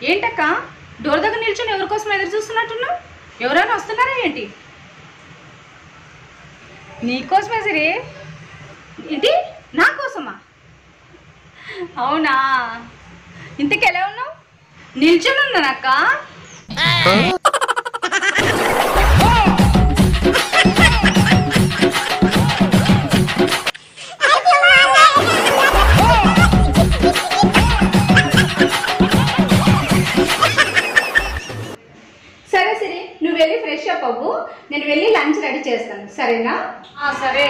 ఏంటక్క డోర్ దగ్గర నిల్చొని ఎవరి కోసం ఎదురు చూస్తున్నట్టున్నావు ఎవరైనా వస్తున్నారా ఏంటి నీకోసమే సిరి ఏంటి నా కోసమా అవునా ఇంతకు ఎలా ఉన్నావు నిల్చొని ఉన్నానక్క సరే సిరి నువ్వు వెళ్ళి ఫ్రెష్ అప్ అవ్వు నేను వెళ్ళి లంచ్ రెడీ చేస్తాను సరేనా సరే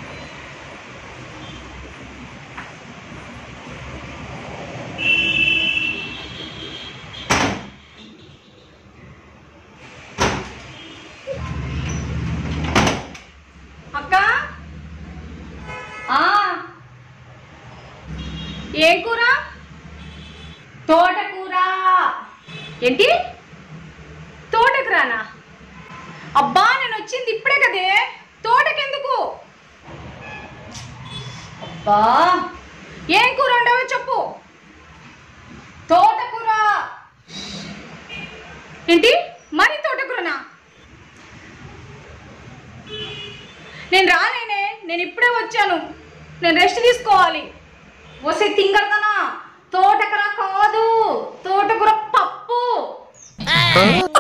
అక్క ఆ. ఏం కూర తోటకూర ఏంటి తోటకురానా అబ్బా నేను వచ్చింది ఇప్పుడే కదే తోటకెందుకు అబ్బా ఏం కూర ఉండవో చెప్పు తోటకూర ఏంటి మరి తోటకూరనా నేను రాలేనే నేను ఇప్పుడే వచ్చాను నేను రెస్ట్ తీసుకోవాలి వసే తింగరదనా తోటకూర కాదు తోటకూర పప్పు